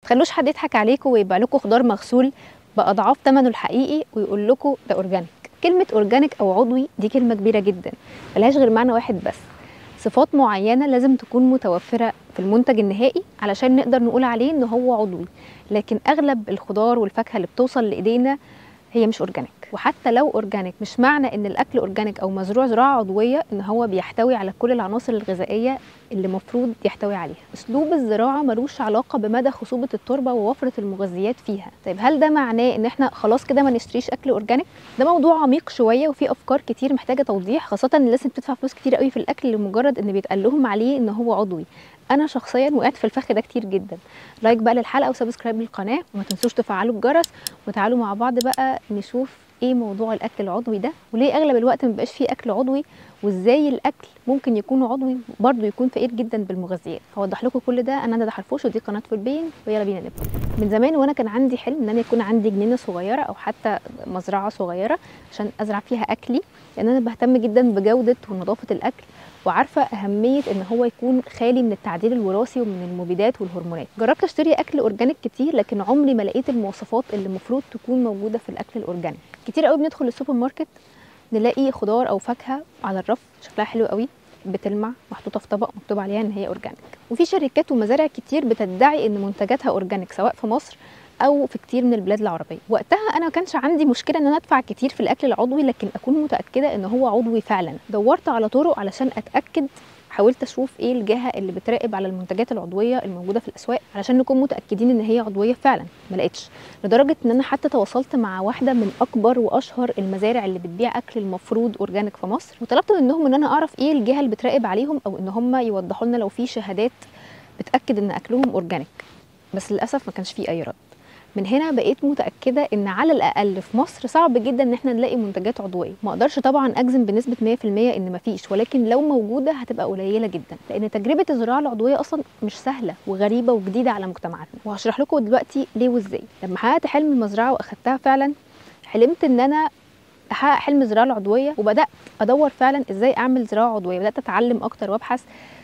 تخلوش حد يضحك عليكم ويبيع لكم خضار مغسول باضعاف ثمنه الحقيقي ويقول لكم ده اورجانيك كلمه اورجانيك او عضوي دي كلمه كبيره جدا ملهاش غير معنى واحد بس صفات معينه لازم تكون متوفره في المنتج النهائي علشان نقدر نقول عليه ان هو عضوي لكن اغلب الخضار والفاكهه اللي بتوصل لايدينا هي مش اورجانيك وحتى لو اورجانيك مش معنى ان الاكل اورجانيك او مزروع زراعه عضويه ان هو بيحتوي على كل العناصر الغذائيه اللي المفروض يحتوي عليها اسلوب الزراعه ملوش علاقه بمدى خصوبه التربه ووفره المغذيات فيها طيب هل ده معناه ان احنا خلاص كده ما نشتريش اكل اورجانيك ده موضوع عميق شويه وفي افكار كتير محتاجه توضيح خاصه ان الناس بتدفع فلوس كتير قوي في الاكل لمجرد ان بيتقال لهم عليه ان هو عضوي انا شخصيا وقعت في الفخ ده كتير جدا لايك بقى للحلقه وسبسكرايب للقناه وما تنسوش تفعلوا الجرس وتعالوا مع بعض بقى نشوف ايه موضوع الاكل العضوي ده وليه اغلب الوقت ما بيبقاش فيه اكل عضوي وازاي الاكل ممكن يكون عضوي برضه يكون فقير جدا بالمغذيات هوضح لكم كل ده انا ندى حرفوش ودي قناه فولبين ويلا بينا نبدا من زمان وانا كان عندي حلم ان انا يكون عندي جنينه صغيره او حتى مزرعه صغيره عشان ازرع فيها اكلي لان انا بهتم جدا بجوده ونظافه الاكل وعارفه اهميه ان هو يكون خالي من التعديل الوراثي ومن المبيدات والهرمونات جربت اشتري اكل اورجانيك كتير لكن عمري ما لقيت المواصفات اللي المفروض تكون موجوده في الاكل الاورجانيك كتير قوي بندخل السوبر ماركت نلاقي خضار او فاكهه على الرف شكلها حلو قوي بتلمع محطوطه في طبق مكتوب عليها ان هي اورجانيك وفي شركات ومزارع كتير بتدعي ان منتجاتها اورجانيك سواء في مصر او في كتير من البلاد العربيه وقتها انا ما كانش عندي مشكله ان انا ادفع كتير في الاكل العضوي لكن اكون متاكده ان هو عضوي فعلا دورت على طرق علشان اتاكد حاولت اشوف ايه الجهه اللي بتراقب على المنتجات العضويه الموجوده في الاسواق علشان نكون متاكدين ان هي عضويه فعلا ما لقيتش لدرجه ان انا حتى تواصلت مع واحده من اكبر واشهر المزارع اللي بتبيع اكل المفروض اورجانيك في مصر وطلبت منهم ان انا اعرف ايه الجهه اللي بتراقب عليهم او ان هم يوضحوا لنا لو في شهادات بتاكد ان اكلهم اورجانيك بس للاسف ما كانش في اي رد من هنا بقيت متاكده ان على الاقل في مصر صعب جدا ان احنا نلاقي منتجات عضويه ما اقدرش طبعا اجزم بنسبه 100% ان مفيش ولكن لو موجوده هتبقى قليله جدا لان تجربه الزراعه العضويه اصلا مش سهله وغريبه وجديده على مجتمعاتنا وهشرح لكم دلوقتي ليه وازاي لما حققت حلم المزرعه واخدتها فعلا حلمت ان انا احقق حلم الزراعه العضويه وبدات ادور فعلا ازاي اعمل زراعه عضويه بدات اتعلم اكتر وابحث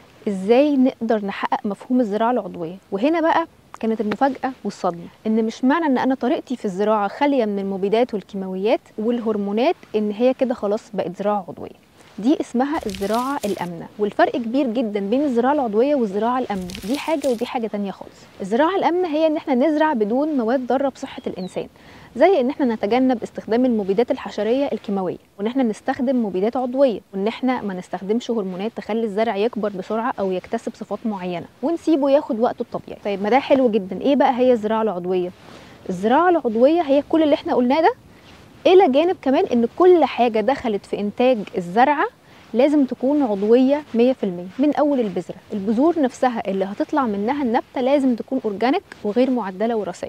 ازاي نقدر نحقق مفهوم الزراعه العضويه وهنا بقى كانت المفاجأة والصدمة إن مش معنى إن أنا طريقتي في الزراعة خالية من المبيدات والكيماويات والهرمونات إن هي كده خلاص بقت زراعة عضوية دي اسمها الزراعة الآمنة والفرق كبير جدا بين الزراعة العضوية والزراعة الآمنة دي حاجة ودي حاجة تانية خالص الزراعة الآمنة هي إن احنا نزرع بدون مواد ضارة بصحة الإنسان زي ان احنا نتجنب استخدام المبيدات الحشريه الكيماويه وان احنا نستخدم مبيدات عضويه وان احنا ما نستخدمش هرمونات تخلي الزرع يكبر بسرعه او يكتسب صفات معينه ونسيبه ياخد وقته الطبيعي طيب ما ده حلو جدا ايه بقى هي الزراعه العضويه الزراعه العضويه هي كل اللي احنا قلناه ده الى جانب كمان ان كل حاجه دخلت في انتاج الزرعه لازم تكون عضوية 100% من أول البذرة البذور نفسها اللي هتطلع منها النبتة لازم تكون أورجانيك وغير معدلة وراثيا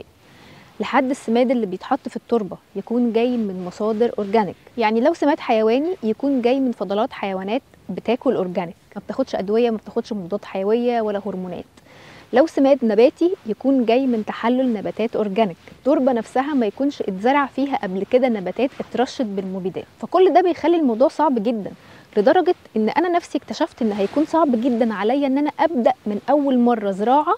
لحد السماد اللي بيتحط في التربه يكون جاي من مصادر اورجانيك يعني لو سماد حيواني يكون جاي من فضلات حيوانات بتاكل اورجانيك ما بتاخدش ادويه ما بتاخدش مضادات حيويه ولا هرمونات لو سماد نباتي يكون جاي من تحلل نباتات اورجانيك التربه نفسها ما يكونش اتزرع فيها قبل كده نباتات اترشت بالمبيدات فكل ده بيخلي الموضوع صعب جدا لدرجه ان انا نفسي اكتشفت ان هيكون صعب جدا عليا ان انا ابدا من اول مره زراعه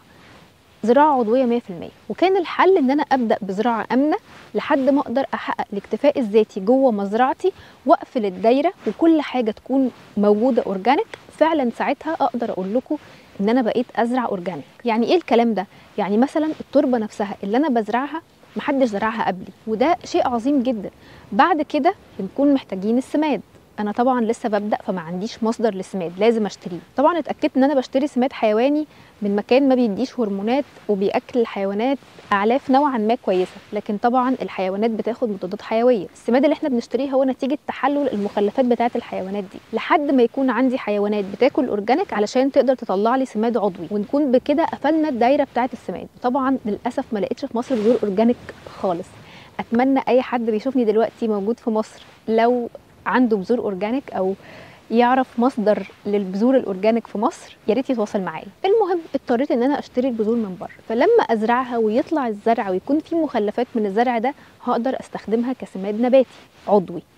زراعه عضويه 100% وكان الحل ان انا ابدا بزراعه امنه لحد ما اقدر احقق الاكتفاء الذاتي جوه مزرعتي واقفل الدايره وكل حاجه تكون موجوده اورجانيك فعلا ساعتها اقدر اقول لكم ان انا بقيت ازرع اورجانيك يعني ايه الكلام ده يعني مثلا التربه نفسها اللي انا بزرعها محدش زرعها قبلي وده شيء عظيم جدا بعد كده بنكون محتاجين السماد انا طبعا لسه ببدا فما عنديش مصدر للسماد لازم اشتريه طبعا اتاكدت ان انا بشتري سماد حيواني من مكان ما بيديش هرمونات وبياكل الحيوانات اعلاف نوعا ما كويسه لكن طبعا الحيوانات بتاخد مضادات حيويه السماد اللي احنا بنشتريه هو نتيجه تحلل المخلفات بتاعه الحيوانات دي لحد ما يكون عندي حيوانات بتاكل اورجانيك علشان تقدر تطلع لي سماد عضوي ونكون بكده قفلنا الدايره بتاعه السماد طبعا للاسف ما لقيتش في مصر بذور اورجانيك خالص اتمنى اي حد بيشوفني دلوقتي موجود في مصر لو عنده بذور اورجانيك او يعرف مصدر للبذور الاورجانيك في مصر يا ريت يتواصل معايا المهم اضطريت ان انا اشتري البذور من بره فلما ازرعها ويطلع الزرع ويكون في مخلفات من الزرع ده هقدر استخدمها كسماد نباتي عضوي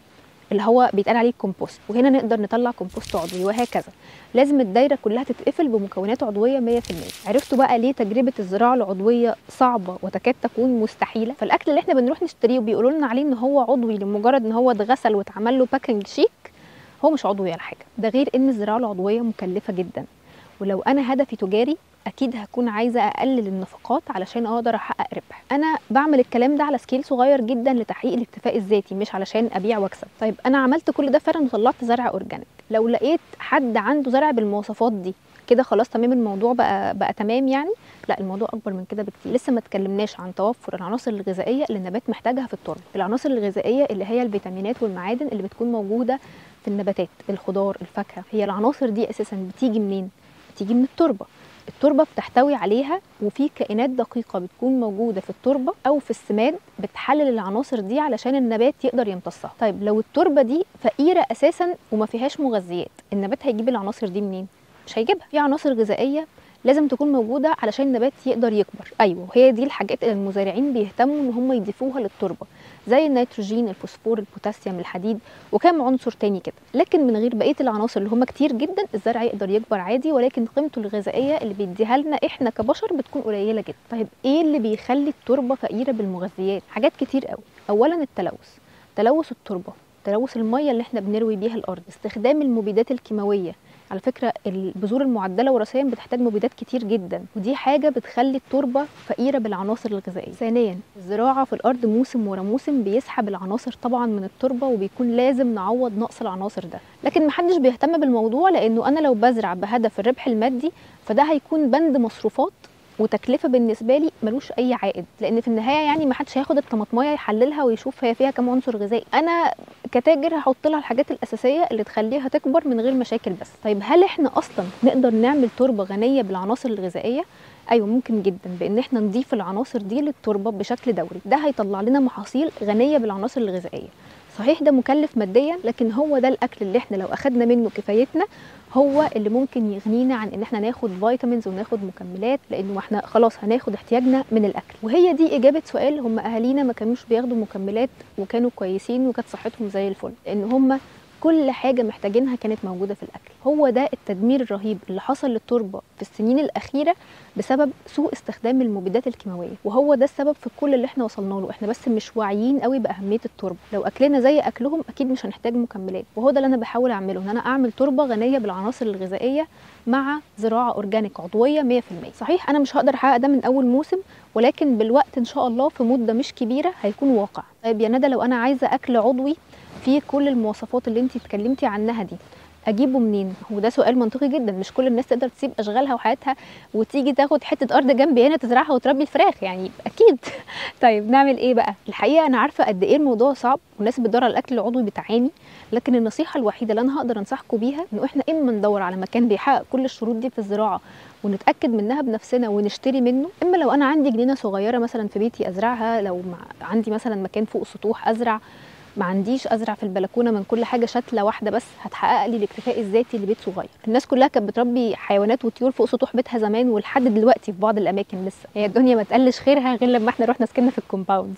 اللي هو بيتقال عليه كومبوست وهنا نقدر نطلع كومبوست عضوي وهكذا لازم الدايره كلها تتقفل بمكونات عضويه 100% عرفتوا بقى ليه تجربه الزراعه العضويه صعبه وتكاد تكون مستحيله فالاكل اللي احنا بنروح نشتريه وبيقولوا لنا عليه ان هو عضوي لمجرد ان هو اتغسل واتعمل له باكينج شيك هو مش عضوي ولا حاجه ده غير ان الزراعه العضويه مكلفه جدا ولو انا هدفي تجاري اكيد هكون عايزه اقلل النفقات علشان اقدر احقق ربح انا بعمل الكلام ده على سكيل صغير جدا لتحقيق الاكتفاء الذاتي مش علشان ابيع واكسب طيب انا عملت كل ده فعلا وطلعت زرع اورجانيك لو لقيت حد عنده زرع بالمواصفات دي كده خلاص تمام الموضوع بقى بقى تمام يعني لا الموضوع اكبر من كده بكتير لسه ما اتكلمناش عن توفر العناصر الغذائيه اللي النبات محتاجها في التربه العناصر الغذائيه اللي هي الفيتامينات والمعادن اللي بتكون موجوده في النباتات الخضار الفاكهه هي العناصر دي اساسا بتيجي منين بتيجي من التربه التربه بتحتوي عليها وفي كائنات دقيقه بتكون موجوده في التربه او في السماد بتحلل العناصر دي علشان النبات يقدر يمتصها طيب لو التربه دي فقيره اساسا وما فيهاش مغذيات النبات هيجيب العناصر دي منين مش هيجيبها في عناصر غذائيه لازم تكون موجوده علشان النبات يقدر يكبر ايوه وهي دي الحاجات اللي المزارعين بيهتموا ان هم يضيفوها للتربه زي النيتروجين الفوسفور البوتاسيوم الحديد وكام عنصر تاني كده لكن من غير بقيه العناصر اللي هم كتير جدا الزرع يقدر يكبر عادي ولكن قيمته الغذائيه اللي بيديها لنا احنا كبشر بتكون قليله جدا طيب ايه اللي بيخلي التربه فقيره بالمغذيات حاجات كتير قوي اولا التلوث تلوث التربه تلوث الميه اللي احنا بنروي بيها الارض استخدام المبيدات الكيماويه على فكره البذور المعدله وراثيا بتحتاج مبيدات كتير جدا ودي حاجه بتخلي التربه فقيره بالعناصر الغذائيه ثانيا الزراعه في الارض موسم ورا موسم بيسحب العناصر طبعا من التربه وبيكون لازم نعوض نقص العناصر ده لكن محدش بيهتم بالموضوع لانه انا لو بزرع بهدف الربح المادي فده هيكون بند مصروفات وتكلفه بالنسبه لي ملوش اي عائد لان في النهايه يعني ما حدش هياخد الطماطمايه يحللها ويشوف هي فيها كام عنصر غذائي انا كتاجر هحط لها الحاجات الاساسيه اللي تخليها تكبر من غير مشاكل بس طيب هل احنا اصلا نقدر نعمل تربه غنيه بالعناصر الغذائيه ايوه ممكن جدا بان احنا نضيف العناصر دي للتربه بشكل دوري ده هيطلع لنا محاصيل غنيه بالعناصر الغذائيه صحيح ده مكلف ماديا لكن هو ده الاكل اللي احنا لو اخدنا منه كفايتنا هو اللي ممكن يغنينا عن ان احنا ناخد فيتامينز وناخد مكملات لانه احنا خلاص هناخد احتياجنا من الاكل وهي دي اجابه سؤال هم اهالينا ما كانوش بياخدوا مكملات وكانوا كويسين وكانت صحتهم زي الفل لان هم كل حاجه محتاجينها كانت موجوده في الاكل هو ده التدمير الرهيب اللي حصل للتربه في السنين الاخيره بسبب سوء استخدام المبيدات الكيماويه وهو ده السبب في كل اللي احنا وصلنا له احنا بس مش واعيين قوي باهميه التربه لو اكلنا زي اكلهم اكيد مش هنحتاج مكملات وهو ده اللي انا بحاول اعمله ان انا اعمل تربه غنيه بالعناصر الغذائيه مع زراعه اورجانيك عضويه 100% صحيح انا مش هقدر احقق ده من اول موسم ولكن بالوقت ان شاء الله في مده مش كبيره هيكون واقع طيب يا ندى لو انا عايزه اكل عضوي فيه كل المواصفات اللي انت اتكلمتي عنها دي اجيبه منين هو ده سؤال منطقي جدا مش كل الناس تقدر تسيب اشغالها وحياتها وتيجي تاخد حته ارض جنبي هنا تزرعها وتربي الفراخ يعني اكيد طيب نعمل ايه بقى الحقيقه انا عارفه قد ايه الموضوع صعب والناس اللي بتدور على الاكل العضوي بتعاني لكن النصيحه الوحيده اللي انا هقدر انصحكم بيها انه احنا اما ندور على مكان بيحقق كل الشروط دي في الزراعه ونتاكد منها بنفسنا ونشتري منه اما لو انا عندي جنينه صغيره مثلا في بيتي ازرعها لو عندي مثلا مكان فوق سطوح ازرع ما عنديش ازرع في البلكونه من كل حاجه شتله واحده بس هتحقق لي الاكتفاء الذاتي لبيت صغير الناس كلها كانت بتربي حيوانات وطيور فوق سطوح بيتها زمان ولحد دلوقتي في بعض الاماكن لسه هي الدنيا ما تقلش خيرها غير لما احنا رحنا سكننا في الكومباوندز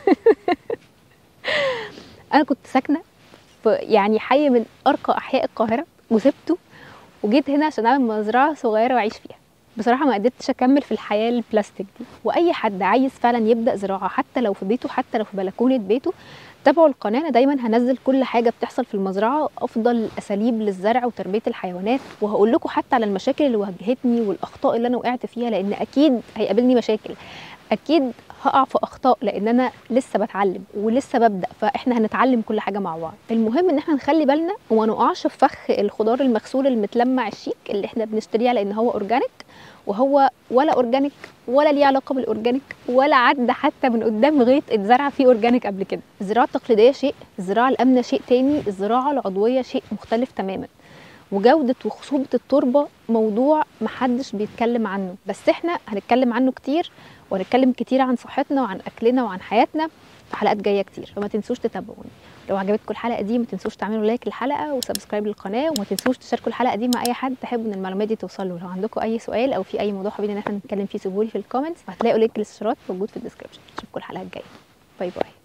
انا كنت ساكنه في يعني حي من ارقى احياء القاهره وسبته وجيت هنا عشان اعمل مزرعه صغيره واعيش فيها بصراحه ما قدرتش اكمل في الحياه البلاستيك دي واي حد عايز فعلا يبدا زراعه حتى لو في بيته حتى لو في بلكونه بيته تابعوا القناه انا دايما هنزل كل حاجه بتحصل في المزرعه افضل الاساليب للزرع وتربيه الحيوانات وهقول لكم حتى على المشاكل اللي واجهتني والاخطاء اللي انا وقعت فيها لان اكيد هيقابلني مشاكل اكيد هقع في اخطاء لان انا لسه بتعلم ولسه ببدا فاحنا هنتعلم كل حاجه مع بعض المهم ان احنا نخلي بالنا وما نقعش في فخ الخضار المغسول المتلمع الشيك اللي احنا بنشتريه لان هو اورجانيك وهو ولا اورجانيك ولا ليه علاقه بالاورجانيك ولا عدى حتى من قدام غيط اتزرع فيه اورجانيك قبل كده الزراعه التقليديه شيء الزراعه الامنه شيء تاني الزراعه العضويه شيء مختلف تماما وجودة وخصوبة التربة موضوع محدش بيتكلم عنه بس احنا هنتكلم عنه كتير وهنتكلم كتير عن صحتنا وعن أكلنا وعن حياتنا في حلقات جاية كتير فما تنسوش تتابعوني لو عجبتكم الحلقة دي ما تنسوش تعملوا لايك للحلقة وسبسكرايب للقناة وما تنسوش تشاركوا الحلقة دي مع أي حد تحبوا إن المعلومات دي توصل له لو عندكم أي سؤال أو في أي موضوع حابين إن احنا نتكلم فيه سيبولي في الكومنتس وهتلاقوا لينك للاشتراك موجود في الديسكربشن اشوفكم الحلقة الجاية باي باي